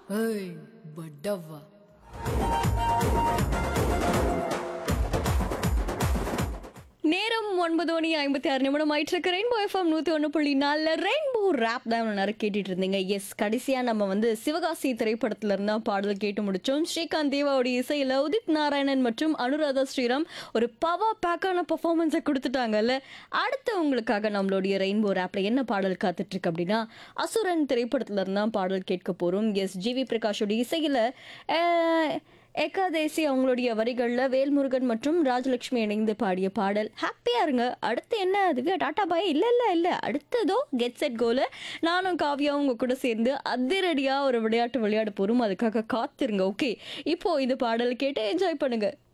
ஏய் பட்டவா நேரம் ஒன்பது மணி ஐம்பத்தி ஆறு நிமிடம் ஆயிட்டு இருக்கு ரெயின்போ எஃப்எம் நூற்றி ஒன்று புள்ளி நாலில் ரெயின்போ ரேப் தான் இவ்வளவு நேரம் கேட்டுட்டு இருந்தீங்க எஸ் கடைசியாக நம்ம வந்து சிவகாசி திரைப்படத்துல இருந்தா பாடல் கேட்டு முடிச்சோம் ஸ்ரீகாந்த் தேவாவுடைய இசையில் உதித் நாராயணன் மற்றும் அனுராதா ஸ்ரீராம் ஒரு பவர் பேக்கான பர்ஃபார்மன்ஸை கொடுத்துட்டாங்கல்ல அடுத்து உங்களுக்காக நம்மளுடைய ரெயின்போ ரேப்ல என்ன பாடல் காத்துட்டு இருக்கு அப்படின்னா அசுரன் திரைப்படத்துல இருந்தா பாடல் கேட்க போறோம் எஸ் ஜிவி பிரகாஷோட இசையில் ஏகாதேசி அவங்களுடைய வரிகளில் வேல்முருகன் மற்றும் ராஜலட்சுமி இணைந்து பாடிய பாடல் ஹாப்பியாக இருங்க அடுத்து என்ன திவ்யா டாட்டா பாய் இல்லை இல்லை இல்லை அடுத்ததோ கெட் செட் கோல நானும் காவியாவும் உங்க கூட சேர்ந்து அதிரடியாக ஒரு விளையாட்டு விளையாட போகிறோம் அதுக்காக காத்திருங்க ஓகே இப்போ இது பாடல் கேட்டு என்ஜாய் பண்ணுங்க